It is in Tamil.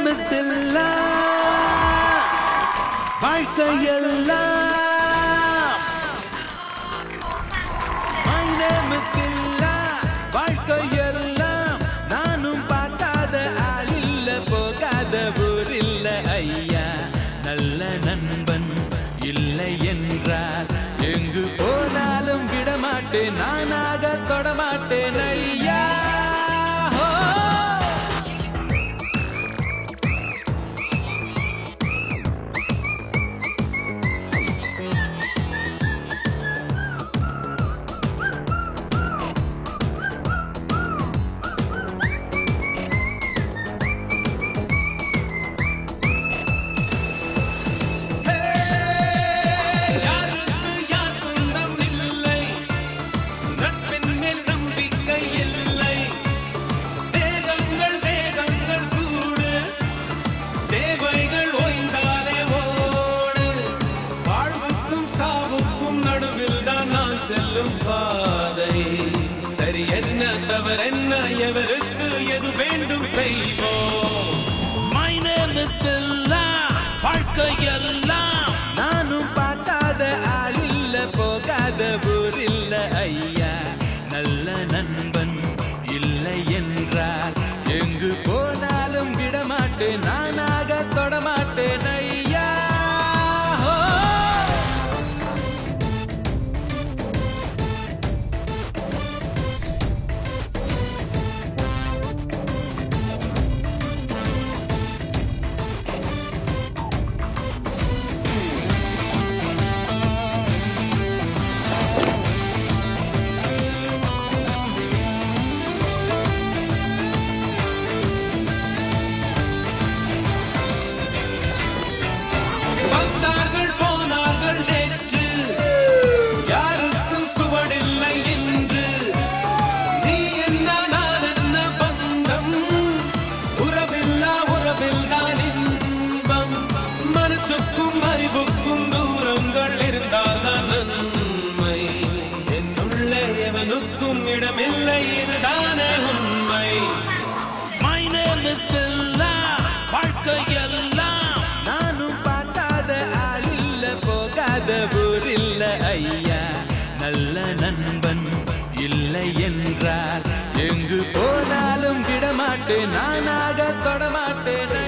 name is Dilla. வாழ்க்கையெல்லாம் My name is Dilla. வாழ்க்கையெல்லாம் நானும் பார்க்காத ஆள் இல்ல போகாத ஊர் இல்ல ஐயா நல்ல நண்பன் இல்லை என்றால் எங்கு போனாலும் விடமாட்டேன் நானாக தொடமாட்டேன் ஐயா ஹோ! யாருக்கு யார் சொந்தம் இல்லை நட்பின் மேல் நம்பிக்கை இல்லை தேகங்கள் வேகங்கள் கூடு தேவைகள் ஓய்ந்தாலே ஓடு வாழ்வுக்கும் சாவுக்கும் நடுவில் தான் நான் செல்லும் பாதை சரி என்ன தவறென்ன எவருக்கு எது வேண்டும் செய்வோம் My name is Dilla. வாழ்க்கையெல்லாம் நானும் பார்க்காத ஆள் இல்ல போகாத ஊர் இல்ல ஐயா நல்ல நண்பன் இல்லை என்றால் எங்கு போனாலும் விடமாட்டேன் நானாக தொடமாட்டேன் ஐயா ஹோ! வந்தார்கள் போனார்கள் நேற்று யாருக்கும் சுவடில்லை என்று நீ என்ன நான் என்ன பந்தம் உறவில்லா உறவில்தான் இன்பம் மனசுக்கும் அறிவுக்கும் தூரங்கள் இருந்தால் தான் நன்மை என்னுள்ளே எவனுக்கும் இடமில்லை இதுதானே உண்மை My name is Dilla. வாழ்க்கையெல்லாம் நானும் பார்க்காத ஆள் இல்ல போகாத ஊர் இல்ல ஐயா நல்ல நண்பன் இல்லை என்றால் எங்கு போனாலும் விடமாட்டேன் நானாக தொடமாட்டேன்